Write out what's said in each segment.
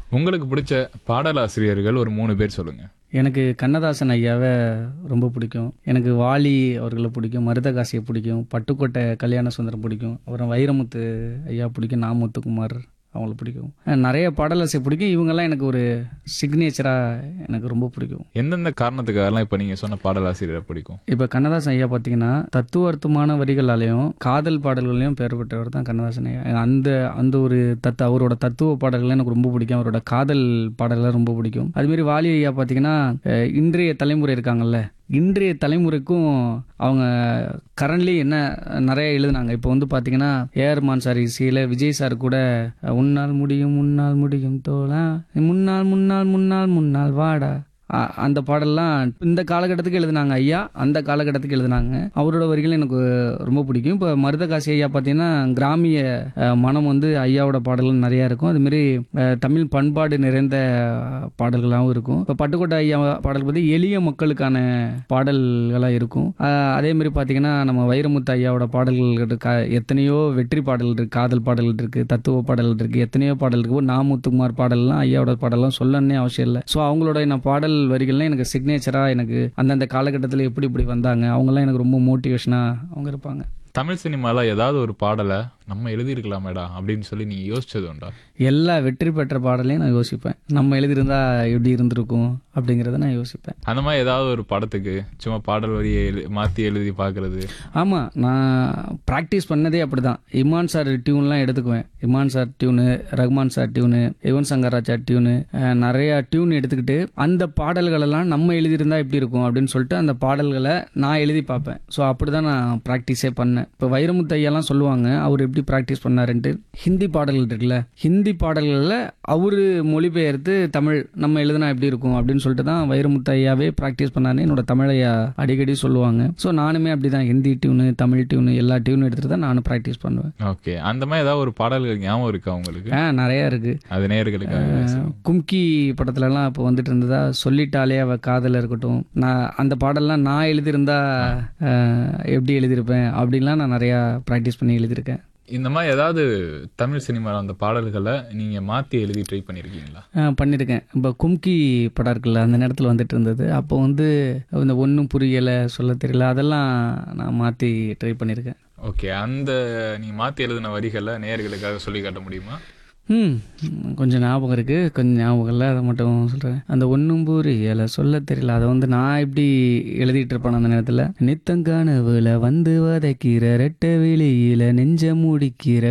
உங்களுக்கு பிடிச்ச பாடலாசிரியர்கள் ஒரு மூணு பேர் சொல்லுங்க எனக்கு கண்ணதாசன் ஐயாவை ரொம்ப பிடிக்கும் எனக்கு வாலி அவர்களை பிடிக்கும் மருதகாசியை பிடிக்கும் பட்டுக்கோட்டை கல்யாண சுந்தரம் பிடிக்கும் அப்புறம் வைரமுத்து ஐயா பிடிக்கும் நாமுத்துக்குமார் அவங்கள பிடிக்கும் அஹ் நிறைய பாடலாசிரியர் பிடிக்கும் இவங்கெல்லாம் எனக்கு ஒரு சிக்னேச்சராக எனக்கு ரொம்ப பிடிக்கும் எந்தெந்த காரணத்துக்காகலாம் இப்போ நீங்க சொன்ன பாடலாசிரியரை பிடிக்கும் இப்போ கண்ணதாசன் ஐயா பார்த்தீங்கன்னா தத்துவார்த்தமான வரிகளாலையும் காதல் பாடல்களையும் பெயர் பெற்றவர் தான் கண்ணதாசன் ஐயா அந்த அந்த ஒரு தத்து அவரோட தத்துவ பாடல்கள் எனக்கு ரொம்ப பிடிக்கும் அவரோட காதல் பாடல்கள் ரொம்ப பிடிக்கும் அதுமாரி வாலி ஐயா பார்த்தீங்கன்னா அஹ், இன்றைய தலைமுறை இருக்காங்கல்ல இன்றைய தலைமுறைக்கும் அவங்க கரண்ட்லி என்ன நிறைய எழுதுனாங்க இப்போ வந்து பார்த்தீங்கன்னா ஏஆர் மான் சார் இசையில் விஜய் சார் கூட அஹ், உன்னால் முடியும் முன்னால் முடியும் தோழா முன்னால் முன்னால் முன்னால் முன்னால் வாடா அ- அந்த பாடல்லாம் இந்த காலகட்டத்துக்கு எழுதுனாங்க ஐயா அந்த காலகட்டத்துக்கு எழுதுனாங்க அவரோட வரிகள் எனக்கு ரொம்ப பிடிக்கும் இப்போ மருதகாசி ஐயா பார்த்தீங்கன்னா கிராமிய அஹ், மனம் வந்து ஐயாவோட பாடல்கள் நிறையா இருக்கும் அதுமாரி அஹ், தமிழ் பண்பாடு நிறைந்த பாடல்களாகவும் இருக்கும் இப்போ பட்டுக்கோட்டை ஐயா பாடல் பற்றி எளிய மக்களுக்கான பாடல்களாக இருக்கும் அஹ், அதே மாதிரி பார்த்தீங்கன்னா நம்ம வைரமுத்து ஐயாவோட பாடல்கள் இருக்கு எத்தனையோ வெற்றி பாடல் இருக்கு காதல் பாடல்கள் இருக்கு தத்துவ பாடல்கள் இருக்கு எத்தனையோ பாடல் இருக்கு நாமுத்துக்குமார் பாடல்லாம் ஐயாவோட பாடல்லாம் சொல்லணும்னே அவசியம் இல்லை ஸோ அவங்களோட நான் பாடல் வரிகள்லாம் எனக்கு சிக்னேச்சராக எனக்கு அந்தந்த காலகட்டத்தில் எப்படி இப்படி வந்தாங்க அவங்கெல்லாம் எனக்கு ரொம்ப மோட்டிவேஷனாக அவங்க இருப்பாங்க தமிழ் சினிமால ஏதாவது ஒரு பாடலை நம்ம எழுதியிருக்கலாமேடா அப்படின்னு சொல்லி நீங்க யோசிச்சது உண்டா எல்லா வெற்றி பெற்ற பாடலையும் நான் யோசிப்பேன் நம்ம எழுதியிருந்தா எப்படி இருந்திருக்கும் அப்படிங்கிறத நான் யோசிப்பேன் அந்த மாதிரி ஏதாவது ஒரு படத்துக்கு சும்மா பாடல் வரியை எழு மாற்றி எழுதி பார்க்கறது ஆமாம் நான் ப்ராக்டிஸ் பண்ணதே அப்படி தான் இமான் சார் டியூன்லாம் எடுத்துக்குவேன் Imman sir tune Rahman sir tune Yuvan Shankar Raja tune அஹ், நிறைய டியூன் எடுத்துக்கிட்டு அந்த பாடல்களெல்லாம் நம்ம எழுதியிருந்தா எப்படி இருக்கும் அப்படின்னு சொல்லிட்டு அந்த பாடல்களை நான் எழுதி பார்ப்பேன் ஸோ அப்படி தான் நான் ப்ராக்டிஸே பண்ணேன் இப்போ வைரமுத்து ஐயாலாம் சொல்லுவாங்க அவர் எப்படி ப்ராக்டிஸ் பண்ணாருன்ட்டு ஹிந்தி பாடல்கள் இருக்குல்ல ஹிந்தி பாடல்களில் அவர் மொழிபெயர்த்து தமிழ் நம்ம எழுதுனா எப்படி இருக்கும் அப்படின்னு சொல்லிட்டு தான் வைரமுத்து ஐயாவே ப்ராக்டிஸ் பண்ணாருன்னு என்னோட தமிழ் ஐயா அடிக்கடி சொல்லுவாங்க ஸோ நானுமே அப்படி தான் ஹிந்தி டியூனு தமிழ் டியூனு எல்லா டியூனும் எடுத்துட்டு தான் நானும் ப்ராக்டிஸ் பண்ணுவேன் ஓகே அந்த மாதிரி ஏதாவது ஒரு பாடல்கள் ஞாபகம் இருக்கா உங்களுக்கு ஆ நிறையா இருக்கு அது நேயர்களுக்காக அஹ், கும்கி படத்துலலாம் இப்போ வந்துட்டு இருந்ததா சொல்லிட்டாலே அவ காதல இருக்கட்டும் நான் அந்த பாடல்லாம் நான் எழுதியிருந்தா அஹ், எப்படி எழுதியிருப்பேன் அப்படின்லாம் நான் நிறையா ப்ராக்டிஸ் பண்ணி எழுதியிருக்கேன் இந்த மாதிரி ஏதாவது தமிழ் சினிமாவில் அந்த பாடல்களை நீங்க மாத்தி எழுதி ட்ரை பண்ணியிருக்கீங்களா ஆ, பண்ணியிருக்கேன் இப்போ கும்கி படம் இருக்குல்ல அந்த நேரத்தில் வந்துட்டு இருந்தது அப்போ வந்து இந்த ஒன்றும் புரியலை சொல்ல தெரியல அதெல்லாம் நான் மாற்றி ட்ரை பண்ணியிருக்கேன் ஓகே அந்த நீங்க மாத்தி எழுதின வரிகளை நேயர்களுக்காக சொல்லி காட்ட முடியுமா ம் கொஞ்சம் ஞாபகம் இருக்குது கொஞ்சம் ஞாபகம் இல்லை அதை மட்டும் சொல்கிறேன் அந்த ஒன்றும் புரியலை சொல்ல தெரியல அதை வந்து நான் எப்படி எழுதிட்டு இருப்பேன் அந்த நேரத்தில் நித்தங்கானவுல வந்து வதைக்கிற ரெட்ட வெளியில நெஞ்ச முடிக்கிற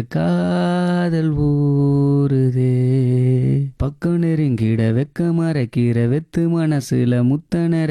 காதல் ஊறுதே பக்கம் நெருங்கிட வெக்க மறைக்கிற வெத்து மனசுல முத்தன